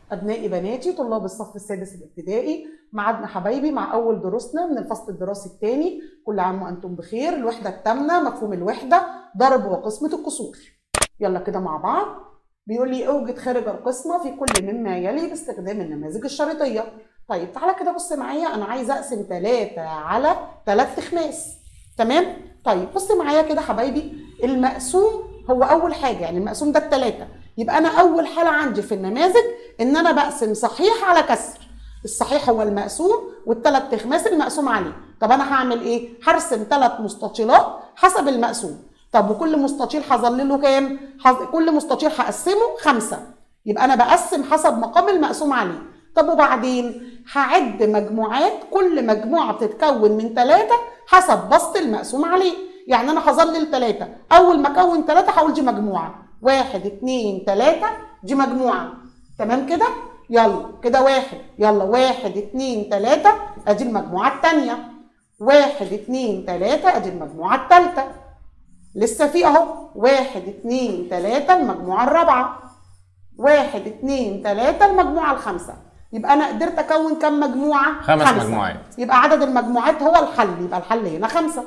أبنائي بناتي طلاب الصف السادس الابتدائي معادنا حبايبي مع أول دروسنا من الفصل الدراسي الثاني كل عام وأنتم بخير الوحدة الثامنة مفهوم الوحدة ضرب وقسمة الكسور يلا كده مع بعض بيقول لي اوجد خارج القسمة في كل مما يلي باستخدام النماذج الشريطية طيب تعالى كده بص معايا أنا عايزة أقسم 3 على 3 تخماس تمام طيب بص معايا كده حبايبي المقسوم هو أول حاجة يعني المقسوم ده التلاتة يبقى أنا أول حالة عندي في النماذج إن أنا بقسم صحيح على كسر الصحيح هو المقسوم والثلاث تخماس المقسوم عليه طب انا هعمل ايه هرسم ثلاث مستطيلات حسب المقسوم طب وكل مستطيل هظلله كام حظ... كل مستطيل هقسمه خمسة يبقى انا بقسم حسب مقام المقسوم عليه طب وبعدين هعد مجموعات كل مجموعة بتتكون من ثلاثة حسب بسط المقسوم عليه يعني انا هظلل ثلاثة اول ما اكون ثلاثة هقول دي مجموعة واحد اتنين ثلاثة دي مجموعة تمام كده يلا كده واحد يلا واحد اتنين تلاتة ادي المجموعة التانية واحد اتنين تلاتة ادي المجموعة التالتة لسه في اهو واحد اتنين تلاتة المجموعة الرابعة واحد اتنين تلاتة المجموعة الخامسة يبقى انا قدرت اكون كم مجموعة؟ خمس خمسة. مجموعات. يبقى عدد المجموعات هو الحل يبقى الحل هنا خمسة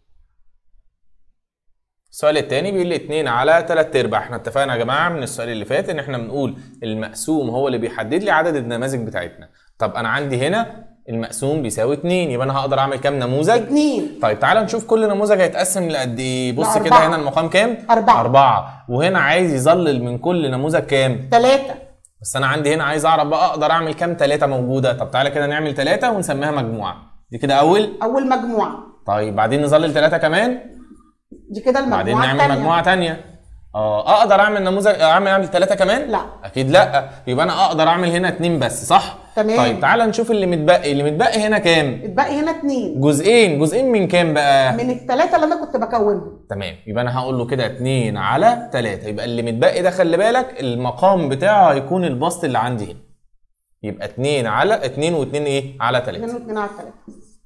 السؤال الثاني بيقول لي 2 على 3 ارباع احنا اتفقنا يا جماعه من السؤال اللي فات ان احنا بنقول المقسوم هو اللي بيحدد لي عدد النماذج بتاعتنا طب انا عندي هنا المقسوم بيساوي 2 يبقى انا هقدر اعمل كام نموذج اتنين طيب تعالى نشوف كل نموذج هيتقسم لقد ايه بص لأربعة. كده هنا المقام كام أربعة. أربعة وهنا عايز يظلل من كل نموذج كام تلاتة بس انا عندي هنا عايز اعرف بقى اقدر اعمل كام ثلاثة موجودة طب تعالى كده نعمل ثلاثة ونسميها مجموعة دي كده اول اول مجموعة طيب بعدين نظلل ثلاثة كمان دي كده المجموعة بعدين نعمل التانية. مجموعه تانية اه اقدر اعمل نموذج اعمل اعمل ثلاثه كمان لا. اكيد لا يبقى انا اقدر اعمل هنا اتنين بس صح تمام. طيب تعالى نشوف اللي متبقي اللي متبقي هنا كام اتبقي هنا اتنين جزئين جزئين من كام بقى من التلاتة اللي انا كنت بكونهم تمام يبقى انا هقول له كده 2 على 3 يبقى اللي متبقي ده خلي بالك المقام بتاعه هيكون البسط اللي عندي هنا يبقى 2 على 2 و2 ايه على 3 اتنين واتنين على التلاتة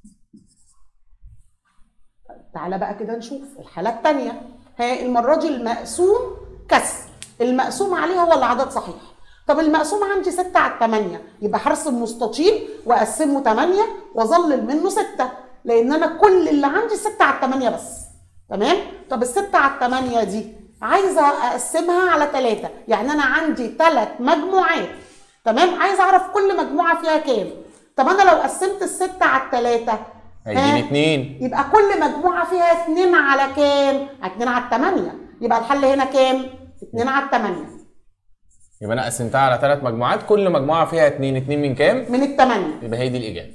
طيب تعالى بقى كده نشوف الحالة التانية ها المرة دي المقسوم كسر المقسوم عليه هو العدد صحيح طب المقسوم عندي ستة على التمانية يبقى هرسم مستطيل واقسمه تمانية واظلل منه ستة لان انا كل اللي عندي ستة على التمانية بس تمام طب الستة على التمانية دي عايزة اقسمها على تلاتة يعني انا عندي تلات مجموعات تمام عايزة اعرف كل مجموعة فيها كام طب انا لو قسمت الستة على التلاتة هيديني ها؟ 2 يبقى كل مجموعة فيها اتنين على كام؟ اتنين على التمانية يبقى الحل هنا كام؟ اتنين على التمانية يبقى انا قسمتها على ثلاث مجموعات كل مجموعه فيها 2 2 من كام من التمانية يبقى هي دي الاجابه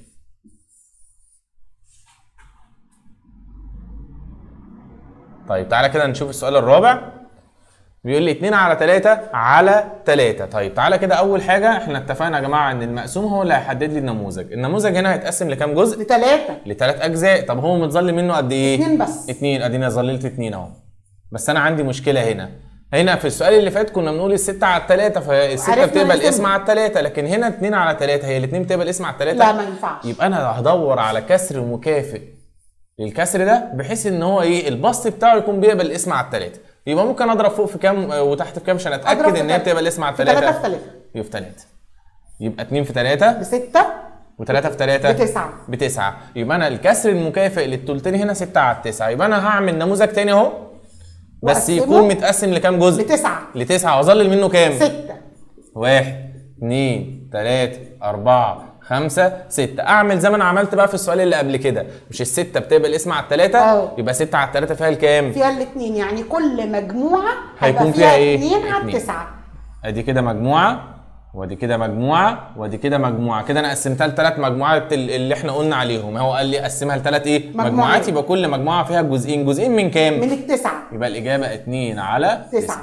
طيب تعالى كده نشوف السؤال الرابع بيقول لي 2 على 3 على 3 طيب تعالى كده اول حاجه احنا اتفقنا يا جماعه ان المقسوم هو اللي هيحدد لي النموذج النموذج هنا هيتقسم لكام جزء لتلاتة لثلاث اجزاء طب هو متظلم منه قد ايه اتنين بس اتنين ادينا ظللت اتنين اهو بس انا عندي مشكله هنا هنا في السؤال اللي فات كنا بنقول الستة على التلاتة فالستة عرفنا بتبقى نقسمها. الاسم على التلاتة لكن هنا اتنين على تلاتة هي الاتنين بتبقى الاسم على التلاتة لا ما ينفعش يبقى انا هدور على كسر مكافئ للكسر ده بحيث ان هو ايه البسط بتاعه يكون بيقبل الاسم على التلاتة يبقى ممكن اضرب فوق في كام آه، وتحت في كام عشان أضرب اتاكد في ان هي تلاتة. بتبقى الاسم على في تلاتة التلاتة في تلاتة يبقى في تلاتة يبقى اتنين في تلاتة بستة وتلاتة في تلاتة بتسعة بتسعة يبقى انا الكسر المكافئ للتلتين هنا ستة على التسعة يبقى انا هعمل نموذج تاني اهو بس وأقسمه يكون متقسم لكام جزء؟ لتسعة لتسعة واظلل منه كام؟ ستة واحد اتنين تلاتة أربعة خمسة ستة أعمل زي ما أنا عملت بقى في السؤال اللي قبل كده مش الستة بتبقى الاسم على التلاتة أه. يبقى ستة على التلاتة فيها الكام؟ فيها الاتنين يعني كل مجموعة هيكون هيبقى فيها إيه؟ اتنين على اتنين. التسعة ادي كده مجموعة وادي كده مجموعة وادي كده مجموعة كده انا قسمتها لثلاث مجموعات ال- اللي احنا قلنا عليهم هو قال لي قسمها لثلاث ايه؟ مجموعات. مجموعات يبقى كل مجموعة فيها جزئين جزئين من كام؟ من التسعة يبقى الإجابة اتنين على تسعة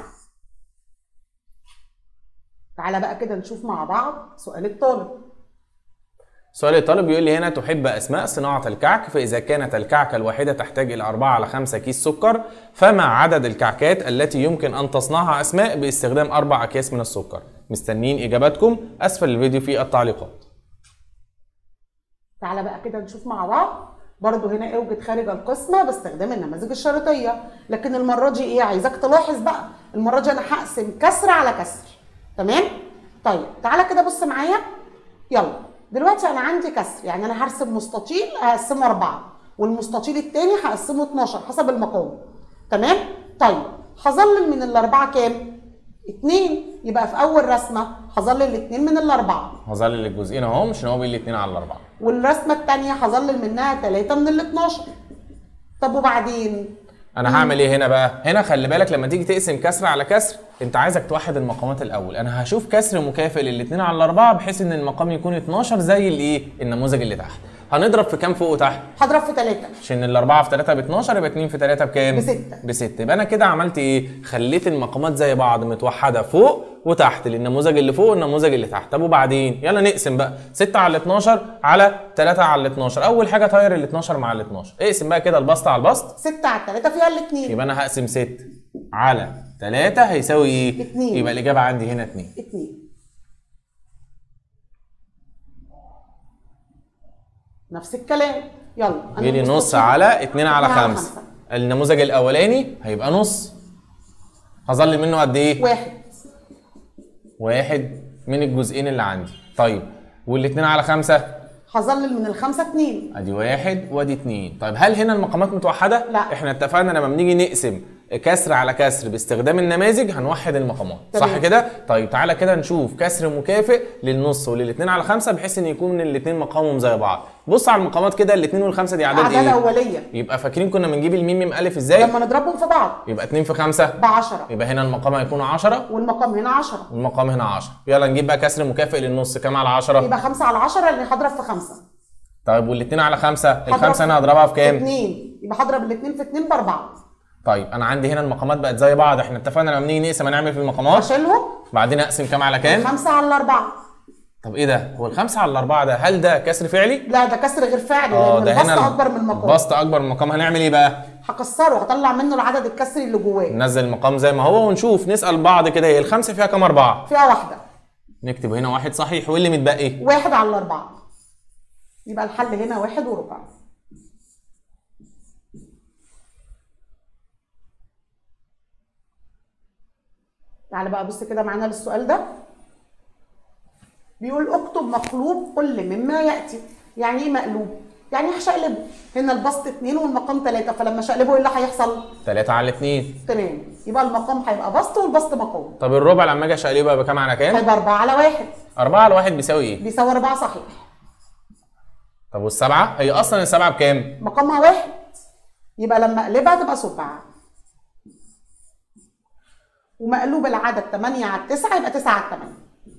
تعالى بقى كده نشوف مع بعض سؤال الطالب سؤال الطالب بيقول لي هنا تحب أسماء صناعة الكعك فإذا كانت الكعكة الواحدة تحتاج إلى 4 على 5 كيس سكر فما عدد الكعكات التي يمكن أن تصنعها أسماء باستخدام أربع أكياس من السكر مستنيين إجاباتكم أسفل الفيديو في التعليقات تعالى بقى كده نشوف مع بعض برضه هنا اوجد خارج القسمة باستخدام النماذج الشريطية لكن المرة دي ايه عايزاك تلاحظ بقى المرة دي انا هقسم كسر على كسر تمام طيب تعالى كده بص معايا يلا دلوقتي انا عندي كسر يعني انا هرسم مستطيل هقسمه اربعه والمستطيل التاني هقسمه 12 حسب المقام تمام طيب هظلل من الاربعه كام اتنين يبقى في اول رسمه هظلل اتنين من الاربعه هظلل الجزئين اهو مش ان هو بيقول لي 2 على 4 والرسمه التانيه هظلل منها تلاته من ال 12 طب وبعدين انا هعمل ايه هنا بقى هنا خلي بالك لما تيجي تقسم كسر على كسر انت عايزك توحد المقامات الاول انا هشوف كسر مكافئ للاثنين على الاربعه بحيث ان المقام يكون 12 زي الايه النموذج اللي تحت هنضرب في كام فوق وتحت هضرب في تلاته عشان الاربعه في 3 ب 12 يبقى 2 في 3 بكام بستة. ب 6 يبقى انا كده عملت ايه خليت المقامات زي بعض متوحده فوق وتحت للنموذج اللي فوق والنموذج اللي تحت طب وبعدين يلا نقسم بقى 6 على 12 على 3 على 12 اول حاجه طاير ال 12 مع ال 12 اقسم بقى كده البسط على البسط ستة على التلاته فيها الاتنين يبقى انا هقسم 6 على 3 هيساوي ايه اتنين. يبقى الاجابه عندي هنا 2 اتنين نفس الكلام يلا أنا يجي لي نص المستطيل على 2 على اتنين 5 النموذج الاولاني هيبقى نص هظل منه قد ايه واحد واحد من الجزئين اللي عندي طيب والاتنين على خمسة هظلل من الخمسة اتنين ادي واحد وادي اتنين طيب هل هنا المقامات متوحدة؟ لا. احنا اتفقنا لما بنيجي نقسم كسر على كسر باستخدام النماذج هنوحد المقامات تمام. صح كده؟ طيب تعالى كده نشوف كسر مكافئ للنص وللاتنين على خمسة بحيث ان يكون الاتنين مقامهم زي بعض بص على المقامات كده الاتنين والخمسة دي اعداد الأعداد ايه؟ الأولية يبقى فاكرين كنا بنجيب الميم ميم الف ازاي؟ لما نضربهم في بعض يبقى 2 في 5 بعشرة يبقى هنا المقام هيكون 10 والمقام هنا عشرة والمقام هنا 10 يلا نجيب بقى كسر مكافئ للنص كام على 10 يبقى خمسة على عشرة اللي هضرب في خمسة طيب والاثنين على خمسة هضرب الخمسة انا هضربها في في كام؟ اتنين يبقى هضرب الاتنين في اتنين بأربعة طيب انا عندي هنا المقامات بقت زي بعض احنا اتفقنا لما بنيجي نقسم هنعمل في المقامات أشيلهم بعدين اقسم كام على كام؟ خمسة على الأربعة طب ايه ده؟ هو الخمسة على الأربعة ده هل ده كسر فعلي؟ لا ده كسر غير فعلي اه لأن ده البسط هنا أكبر من المقام البسط أكبر من المقام هنعمل ايه بقى؟ هكسره هطلع منه العدد الكسري اللي جواه ننزل المقام زي ما هو ونشوف نسأل بعض كده هي الخمسة فيها كام أربعة؟ فيها واحدة نكتب هنا واحد صحيح واللي متبقي؟ واحد على الأربعة يبقى الحل هنا واحد وربع تعالى بقى بص كده معانا للسؤال ده بيقول اكتب مقلوب كل مما يأتي يعني ايه مقلوب؟ يعني هشقلبه هنا البسط اتنين والمقام تلاتة فلما شقلبه ايه اللي هيحصل؟ 3 على 2 تمام يبقى المقام هيبقى بسط والبسط مقام طب الربع لما اجي اشقلبها يبقى كام على كام؟ هيبقى أربعة على واحد 4 على 1 بيساوي ايه؟ بيساوي أربعة صحيح طب والسبعة؟ هي أصلا السبعة بكام؟ مقامها واحد يبقى لما اقلبها تبقى سبعة ومقلوب العدد 8 على 9 يبقى 9 على 8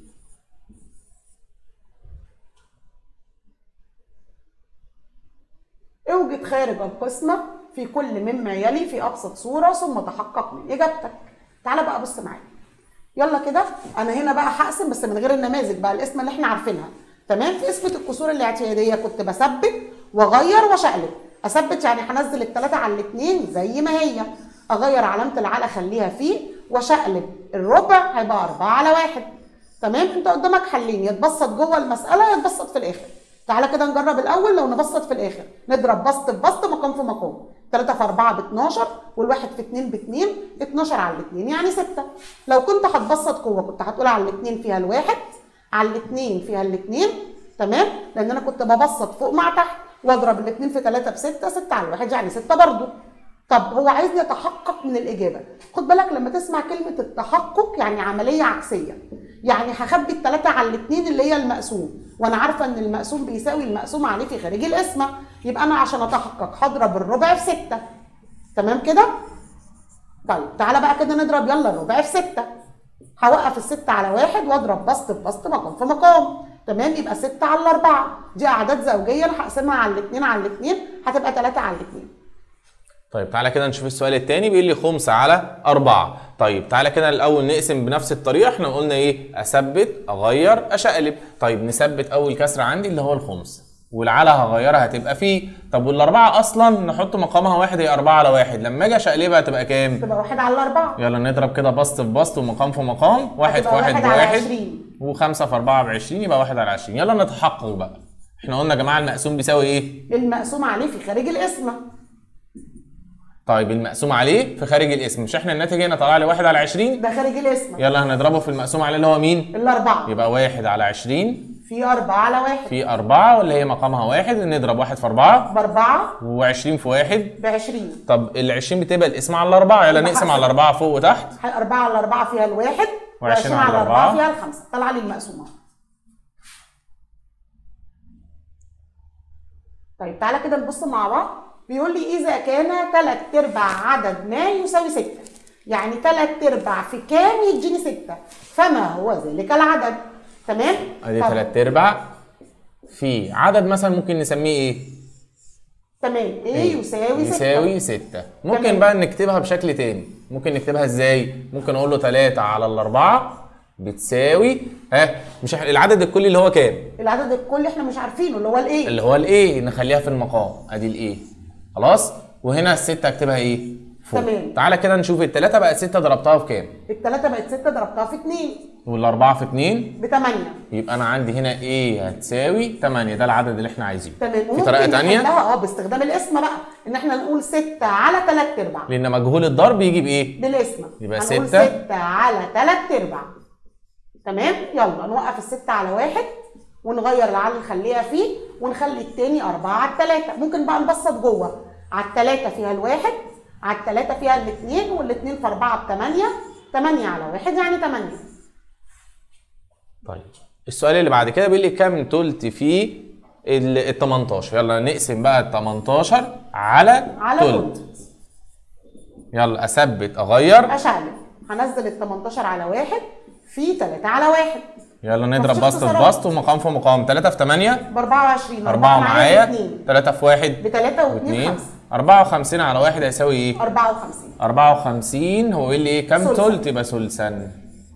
اوجد خارج القسمة في كل مما يلي في أبسط صورة ثم تحقق من إجابتك تعالى بقى بص معايا يلا كده انا هنا بقى هقسم بس من غير النماذج بقى القسمه اللي احنا عارفينها تمام في قسمه الكسور الاعتياديه كنت بثبت واغير واشقلب اثبت يعني هنزل الثلاثه على الاثنين زي ما هي اغير علامه العلى اخليها فيه واشقلب الربع هيبقى أربعة على واحد تمام انت قدامك حلين يتبسط جوه المساله يتبسط في الاخر تعالى كده نجرب الاول لو نبسط في الاخر نضرب بسط في بسط مقام في مقام 3 في 4 ب 12 والواحد في 2 ب 2 12 على الاثنين يعني 6 لو كنت هتبسط جوه كنت هتقول على الاثنين فيها الواحد على الاثنين فيها الاثنين تمام لان انا كنت ببسط فوق مع تحت واضرب الاثنين في 3 ب 6 6 على الواحد يعني 6 برضه طب هو عايزني اتحقق من الاجابه خد بالك لما تسمع كلمه التحقق يعني عمليه عكسيه يعني هخبي الثلاثه على الاثنين اللي هي المقسوم وانا عارفه ان المقسوم بيساوي المقسوم عليه في خارج القسمه يبقى انا عشان اتحقق هضرب الربع في 6 تمام كده طيب تعالى بقى كده نضرب يلا الربع في 6 هوقف الستة على واحد واضرب بسط في بسط مقام في مقام تمام يبقى 6 على 4 دي اعداد زوجيه انا هقسمها على الاثنين على الاثنين هتبقى 3 على الاثنين طيب تعالى كده نشوف السؤال التاني بيقول لي خمسة على أربعة طيب تعالى كده الأول نقسم بنفس الطريقة احنا قلنا إيه أثبت أغير أشقلب طيب نثبت أول كسر عندي اللي هو الخمس والعلى هغيرها هتبقى فيه طب والأربعة أصلا نحط مقامها واحد هي أربعة على واحد لما أجي أشقلبها تبقى كام؟ تبقى واحد على أربعة يلا نضرب كده بسط في بسط ومقام في مقام واحد في هتبقى واحد واحد على بواحد عشرين. وخمسة في أربعة بعشرين يبقى واحد على عشرين يلا نتحقق بقى احنا قلنا يا جماعة المقسوم بيساوي إيه؟ المقسوم عليه في خارج القسمة طيب المقسوم عليه في خارج الاسم مش احنا الناتج هنا طلع لي 1 على 20 ده خارج الاسم يلا هنضربه في المقسوم عليه اللي هو مين الأربعة يبقى 1 على 20 في أربعة على واحد في 4 واللي هي مقامها 1 نضرب 1 في 4 بأربعة و20 في 1 بعشرين طب ال 20 بتبقى الاسم على الأربعة يلا يبقى نقسم حسب. على الأربعة فوق وتحت أربعة على أربعة فيها الواحد وعشرين وعشرين على على أربعة أربعة. فيها الخمسة طلع لي المقسومات طيب تعالى كده نبص مع بعض بيقول لي إذا كان تلات أرباع عدد ما يساوي ستة يعني تلات أرباع في كام يديني ستة فما هو ذلك العدد تمام؟ ادي طب- 3 ارباع في عدد مثلا ممكن نسميه ايه تمام إيه يساوي ستة يساوي 6 ممكن تمام. بقى نكتبها بشكل تاني ممكن نكتبها ازاي ممكن اقول له 3 على الأربعة بتساوي ها مش إحنا- العدد الكلي اللي هو كام العدد الكلي احنا مش عارفينه اللي هو الإيه اللي هو الايه نخليها في المقام ادي الايه خلاص وهنا الستة اكتبها ايه فوق تمام. تعالى كده نشوف التلاتة بقت ستة ضربتها في كام التلاتة بقت ستة ضربتها في اتنين والأربعة في اتنين بتمانية يبقى أنا عندي هنا ايه هتساوي 8 ده العدد اللي احنا عايزينه تمام في وممكن طريقة تانية نحلها اه باستخدام الاسم بقى ان احنا نقول 6 على 3 ارباع لأن مجهول الضرب يجي بإيه؟ بالاسم يبقى هنقول ستة. 6 على 3 ارباع تمام يلا نوقف الستة على واحد ونغير العدد نخليها فيه ونخلي التاني 4 على 3 ممكن بقى نبسط جوه على التلاتة فيها الواحد على التلاتة فيها الاثنين والاثنين في 4 بثمانية 8 على واحد يعني 8 طيب السؤال اللي بعد كده بيقول لي كام تلت في ال 18 يلا نقسم بقى ال 18 على على تلت تلت يلا اثبت اغير اشعلب هنزل ال 18 على واحد في 3 على واحد يلا نضرب مفيش بسط في اختصارات. بسط ومقام في مقام 3 في 8 ب 24 4 معايا اثنين 3 في 1 ب 3 و2 و2 5 54 على 1 هيساوي ايه؟ 54 54 هو بيقول لي ايه كام ثلثاً. تلت يبقى ثلثا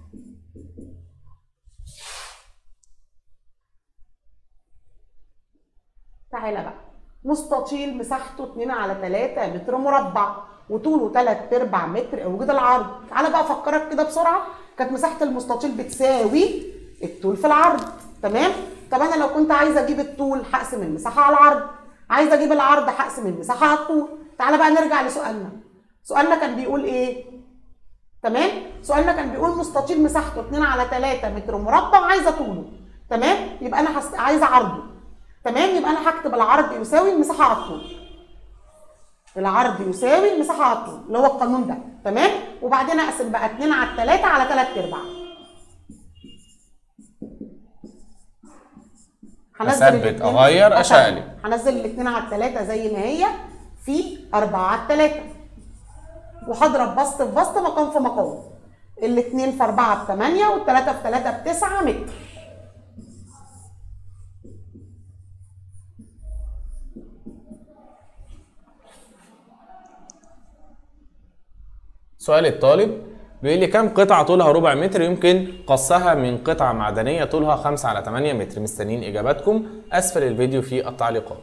تعالى بقى مستطيل مساحته 2 على 3 متر مربع وطوله 3 ارباع متر اوجد العرض تعالى بقى افكرك كده بسرعه كانت مساحه المستطيل بتساوي الطول في العرض تمام طب انا لو كنت عايزه اجيب الطول هقسم المساحه على العرض عايزه اجيب العرض هقسم المساحه على الطول تعالى بقى نرجع لسؤالنا سؤالنا كان بيقول ايه تمام سؤالنا كان بيقول مستطيل مساحته 2 على 3 متر مربع عايزه طوله تمام يبقى انا حس... عايزه عرضه تمام يبقى انا هكتب العرض يساوي المساحه على الطول العرض يساوي المساحه على الطول اللي هو القانون ده تمام وبعدين اقسم بقى 2 على 3 على 3 ارباع هنزل أثبت، الاتنين- أغير، أثبت. أشقلب. هنزل الاثنين على الثلاثه زي ما هي في 4 على الثلاثه وهضرب بسط في بسط مقام في مقام الاثنين في 4 ب 8 والثلاثه في 3 ب 9 متر سؤال الطالب بيقول لي كم قطعة طولها ربع متر يمكن قصها من قطعة معدنية طولها 5 على 8 متر مستنيين إجاباتكم أسفل الفيديو في التعليقات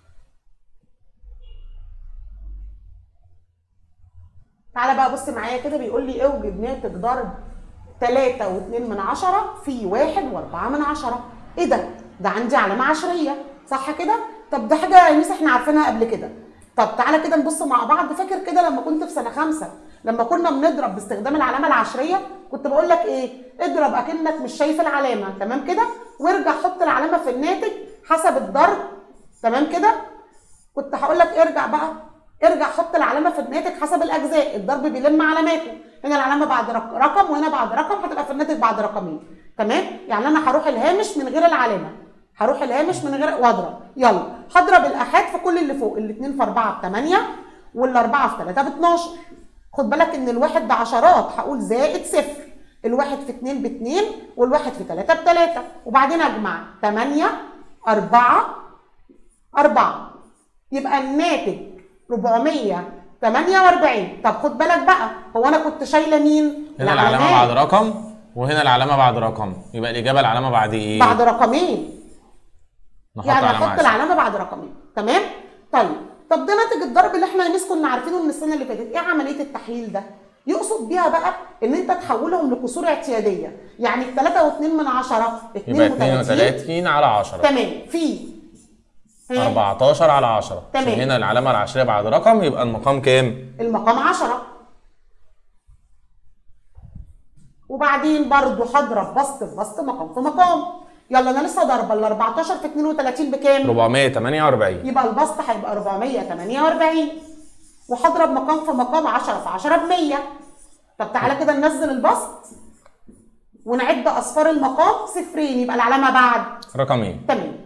تعالى بقى بص معايا كده بيقول لي اوجد ناتج ضرب 3 و2 من عشرة في 1 و4 من عشرة ايه ده؟ ده عندي علامة عشرية صح كده؟ طب ده حاجة يا ميس احنا عارفينها قبل كده طب تعالى كده نبص مع بعض فاكر كده لما كنت في سنة خمسة لما كنا بنضرب باستخدام العلامة العشرية كنت بقول لك ايه؟ اضرب اكنك مش شايف العلامة تمام كده؟ وارجع حط العلامة في الناتج حسب الضرب تمام كده؟ كنت هقول لك ارجع بقى ارجع حط العلامه في الناتج حسب الاجزاء الضرب بيلم علاماته هنا العلامه بعد رق- رقم وهنا بعد رقم هتبقى في الناتج بعد رقمين تمام يعني انا هروح الهامش من غير العلامه هروح الهامش من غير واضرب يلا هضرب الاحاد في كل اللي فوق الاثنين في 4 ب 8 والاربعه في 3 ب 12 خد بالك ان الواحد بعشرات هقول زائد صفر الواحد في 2 ب 2 والواحد في 3 ب 3 وبعدين اجمع 8 4 4 يبقى الناتج 448 طب خد بالك بقى هو انا كنت شايله مين؟ هنا العلامة بعد رقم وهنا العلامة بعد رقم يبقى الإجابة العلامة بعد إيه؟ بعد رقمين نحط يعني علامة احط عشرة. العلامه بعد رقمين تمام؟ طيب طب ده ناتج الضرب اللي احنا يا ميس كنا عارفينه من السنه اللي فاتت ايه عمليه التحليل ده؟ يقصد بيها بقى ان انت تحولهم لكسور اعتياديه يعني 3 و2 من 10 يبقى 32 32 على 10 تمام في ها؟ 14 على 10 تمام. عشان هنا العلامه العشريه بعد رقم يبقى المقام كام المقام 10 وبعدين برضو هضرب بسط في بسط مقام في مقام يلا انا لسه ضاربه ال 14 في 32 بكام؟ 448 يبقى البسط هيبقى 448 وهضرب مقام في مقام 10 في 10 ب 100 طب تعالى كده ننزل البسط ونعد اصفار المقام صفرين يبقى العلامه بعد رقمين تمام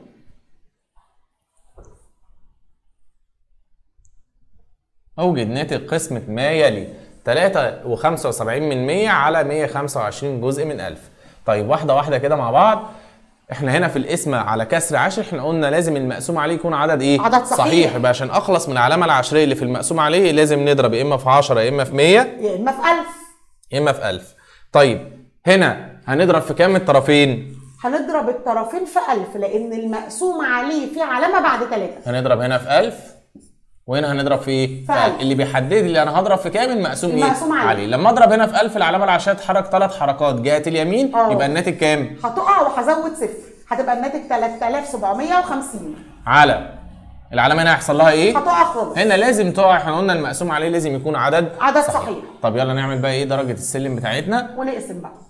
أوجد ناتج قسمة ما يلي 3.75 من 100 على 125 جزء من 1000 طيب واحدة واحدة كده مع بعض احنا هنا في القسمة على كسر عشر احنا قلنا لازم المقسوم عليه يكون عدد ايه؟ عدد صحيح. يبقى عشان اخلص من العلامة العشرية اللي في المقسوم عليه لازم نضرب يا اما في 10 يا اما في 100 يا اما في 1000 يا اما في 1000 طيب هنا هنضرب في كام الطرفين؟ هنضرب الطرفين في 1000 لان المقسوم عليه في علامه بعد 3 هنضرب هنا في 1000 وهنا هنضرب في ايه؟ في 1000. اللي بيحدد لي انا هضرب في كام المقسوم ايه؟ المقسوم عليه. لما اضرب هنا في 1000 العلامه العشريه تتحرك ثلاث حركات جهه اليمين اه. يبقى الناتج كام؟ هتقع وهزود صفر هتبقى الناتج 3750 على العلامه هنا هيحصل لها ايه؟ هتقع خالص هنا لازم تقع احنا قلنا المقسوم عليه لازم يكون عدد عدد صحيح. طب يلا نعمل بقى ايه درجه السلم بتاعتنا ونقسم بقى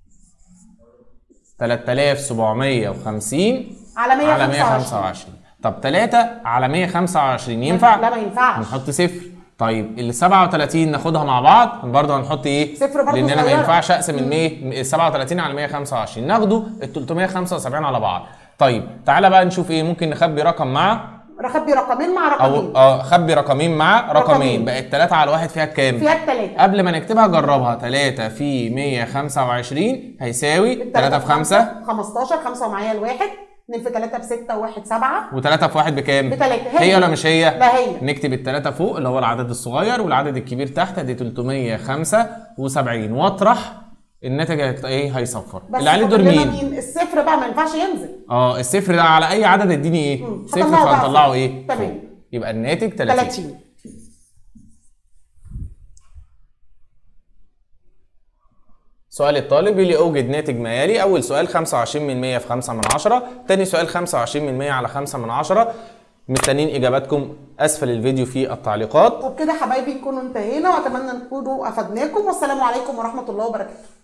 3750 على 125 على 125 طب 3 على 125 ينفع؟ لا ما ينفعش هنحط صفر طيب ال 37 ناخدها مع بعض برضه هنحط ايه؟ صفر برضه لان انا ما صغيرة. ينفعش اقسم ال 100 ال 37 على 125 ناخده ال 375 على بعض طيب تعالى بقى نشوف ايه ممكن نخبي رقم مع رخبي رقمين مع رقمين او اه خبي رقمين مع رقمين رقمين. بقت 3 على واحد فيها كام؟ فيها التلاتة قبل ما نكتبها جربها 3 في 125 هيساوي 3 في 5 15 5 ومعايا الواحد 2 في 3 ب 6 و1 7 و3 في 1 بكام؟ بتلاتة. هي, هي. ولا مش هي؟ لا هي. نكتب التلاتة فوق اللي هو العدد الصغير والعدد الكبير تحت دي 375 واطرح الناتج هيت- ايه هيصفر بس اللي عليه دور فاضل لنا مين؟ الصفر بقى ما ينفعش ينزل اه الصفر ده على اي عدد اديني ايه؟ مم. صفر هطلعه بقى فهنطلعه فوق. ايه؟ تمام. فوق. يبقى الناتج 30 30 سؤال الطالب يلي اوجد ناتج ما يلي اول سؤال 25 من 100 في 5 من 10 تاني سؤال 25 من 100 على 5 من 10 مستنيين اجاباتكم اسفل الفيديو في التعليقات وبكده حبايبي نكونوا انتهينا واتمنى نكونوا افدناكم والسلام عليكم ورحمه الله وبركاته